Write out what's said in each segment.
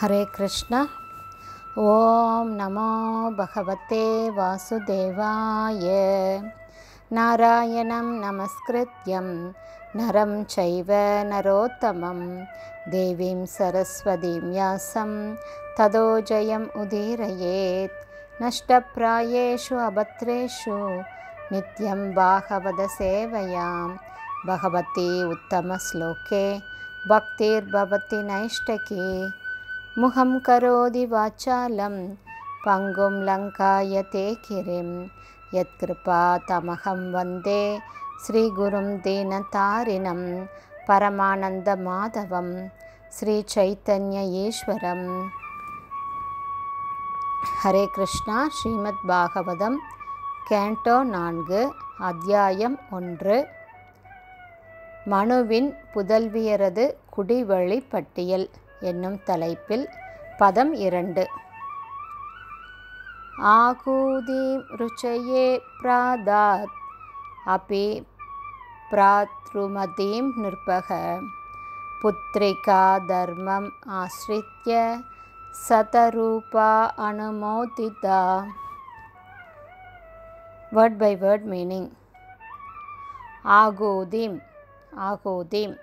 हरे कृष्ण ॐ नमो भगवते वासुदेवाय नारायणं नमस्कृत्यं नरं चैव नरोत्तमं देवीं सरस्वतीं व्यासं ततो जयम् उदीरयेत् नष्टप्रायेषु अभद्रेषु नित्यं भागवतसेवयां भगवती उत्तमश्लोके भक्तिर्भवति नैष्टकी मुखं करोति वाचालं पङ्गुं लङ्कायते गिरिं यत्कृपातमहं वन्दे श्रीगुरुं दीनतारिणं परमानन्दमाधवं श्रीचैतन्य ईश्वरम् ஹரே கிருஷ்ணா ஸ்ரீமத் பாகவதம் கேண்டோ நான்கு அத்தியாயம் ஒன்று மனுவின் புதல்வியரது குடிவழி பட்டியல் என்னும் தலைப்பில் பதம் இரண்டு ஆகூதீம் ருச்சயே பிராதாத் அபி பிராத்ருமதீம் நிற்பக புத்ரிகா தர்மம் ஆசிரித்ய சதரூபா அனுமோதிதா வேர்ட் பை வேர்ட் மீனிங் ஆகோதீம் ஆகோதீம்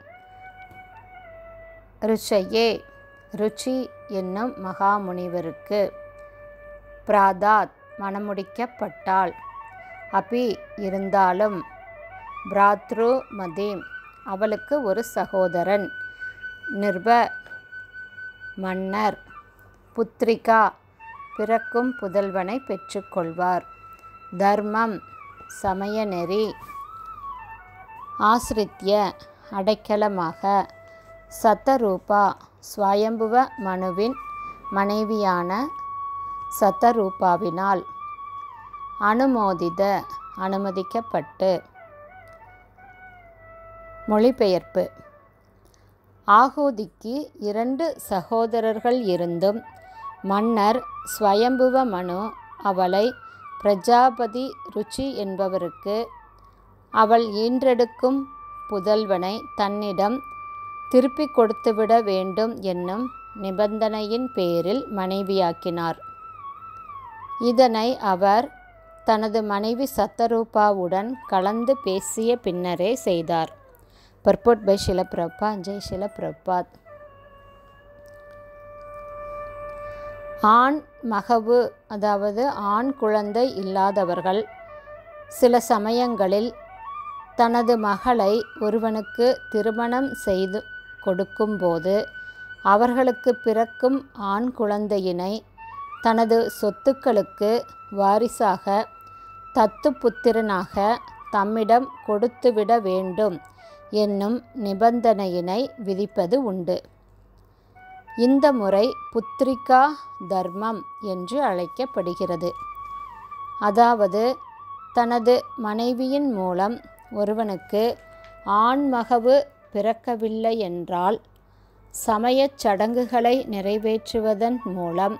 ருச்சையே ருச்சி என்னும் மகாமுனிவருக்கு பிராதாத் மணமுடிக்கப்பட்டாள் அபி இருந்தாலும் பிராத்ரு மதீம் அவளுக்கு ஒரு சகோதரன் நிர்ப மன்னர் புத்ரிகா பிறக்கும் புதல்வனை பெற்றுக்கொள்வார் தர்மம் சமய நெறி ஆசிரித்ய அடைக்கலமாக சத்தரூபா ஸ்வயம்புவ மனுவின் மனைவியான சத்தரூபாவினால் அனுமோதித அனுமதிக்கப்பட்டு மொழிபெயர்ப்பு ஆகூதிக்கு இரண்டு சகோதரர்கள் இருந்தும் மன்னர் ஸ்வயம்புவ மனு அவளை பிரஜாபதி ருச்சி என்பவருக்கு அவள் ஈன்றெடுக்கும் புதல்வனை தன்னிடம் திருப்பிக் கொடுத்துவிட வேண்டும் என்னும் நிபந்தனையின் பேரில் மனைவியாக்கினார் இதனை அவர் தனது மனைவி சத்தரூபாவுடன் கலந்து பேசிய பின்னரே செய்தார் பர்போட் பை ஷிலப்பிரபா ஜெய் ஷிலப்பிரபாத் ஆண் மகவு அதாவது ஆண் குழந்தை இல்லாதவர்கள் சில சமயங்களில் தனது மகளை ஒருவனுக்கு திருமணம் செய்து கொடுக்கும்போது அவர்களுக்கு பிறக்கும் ஆண் குழந்தையினை தனது சொத்துக்களுக்கு வாரிசாக தத்து புத்திரனாக தம்மிடம் கொடுத்துவிட வேண்டும் என்னும் நிபந்தனையினை விதிப்பது உண்டு இந்த முறை புத்திரிகா தர்மம் என்று அழைக்கப்படுகிறது அதாவது தனது மனைவியின் மூலம் ஒருவனுக்கு ஆண்மகவு பிறக்கவில்லை என்றால் சமயச் சடங்குகளை நிறைவேற்றுவதன் மூலம்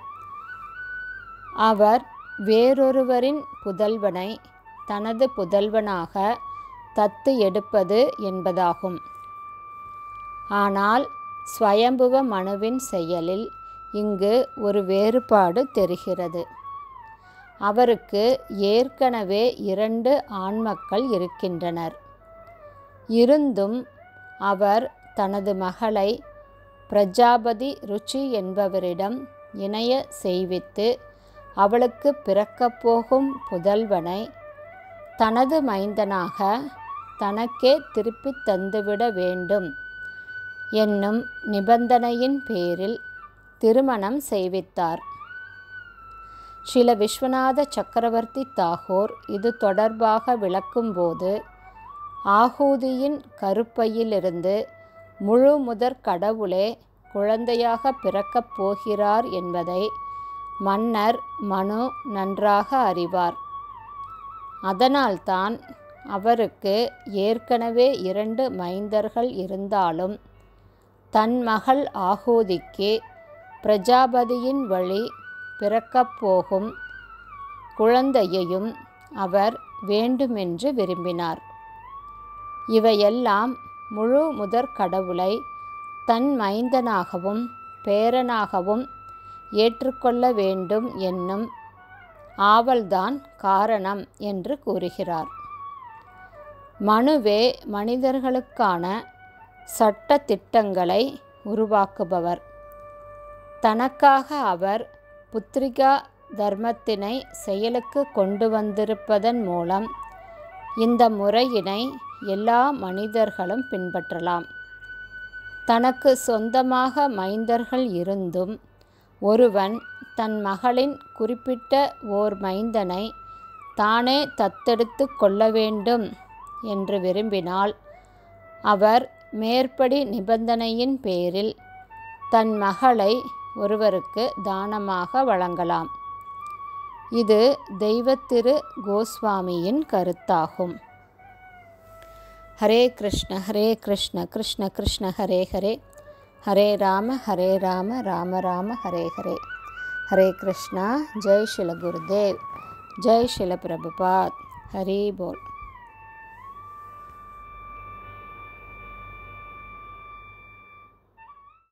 அவர் வேறொருவரின் புதல்வனை தனது புதல்வனாக தத்து எடுப்பது என்பதாகும் ஆனால் ஸ்வயம்புவ மனுவின் செயலில் இங்கு ஒரு வேறுபாடு தெரிகிறது அவருக்கு ஏற்கனவே இரண்டு ஆண்மக்கள் இருக்கின்றனர் இருந்தும் அவர் தனது மகளை பிரஜாபதி ருச்சி என்பவரிடம் இணைய செய்வித்து அவளுக்கு பிறக்கப்போகும் புதல்வனை தனது மைந்தனாக தனக்கே திருப்பித் தந்துவிட வேண்டும் என்னும் நிபந்தனையின் பேரில் திருமணம் செய்வித்தார் ஸ்ரீல விஸ்வநாத சக்கரவர்த்தி தாகூர் இது தொடர்பாக விளக்கும்போது ஆகூதியின் கருப்பையிலிருந்து முழு முதற் கடவுளே குழந்தையாக பிறக்கப் போகிறார் என்பதை மன்னர் மனு நன்றாக அறிவார் அதனால்தான் அவருக்கு ஏற்கனவே இரண்டு மைந்தர்கள் இருந்தாலும் தன் மகள் ஆகூதிக்கு பிரஜாபதியின் வழி பிறக்கப் போகும் குழந்தையையும் அவர் வேண்டுமென்று விரும்பினார் இவையெல்லாம் முழு முதற் கடவுளை தன் மைந்தனாகவும் பேரனாகவும் ஏற்றுக்கொள்ள வேண்டும் என்னும் ஆவல்தான் காரணம் என்று கூறுகிறார் மனுவே மனிதர்களுக்கான சட்ட திட்டங்களை உருவாக்குபவர் தனக்காக அவர் புத்திரிகா தர்மத்தினை செயலுக்கு கொண்டு வந்திருப்பதன் மூலம் இந்த முறையினை எல்லா மனிதர்களும் பின்பற்றலாம் தனக்கு சொந்தமாக மைந்தர்கள் இருந்தும் ஒருவன் தன் மகளின் குறிப்பிட்ட ஓர் மைந்தனை தானே தத்தெடுத்து கொள்ள வேண்டும் என்று விரும்பினால் அவர் மேற்படி நிபந்தனையின் பேரில் தன் மகளை ஒருவருக்கு தானமாக வழங்கலாம் இது தெய்வத்திரு கோஸ்வாமியின் கருத்தாகும் ஹரே கிருஷ்ண ஹரே கிருஷ்ண கிருஷ்ண கிருஷ்ண ஹரே ஹரே ஹரே ராம ஹரே ராம ராம ராம ஹரே ஹரே ஹரே கிருஷ்ணா ஜெய் ஸ்ரீல குருதேவ் ஜெய் ஸ்ரீல பிரபுபாத் ஹரி போல்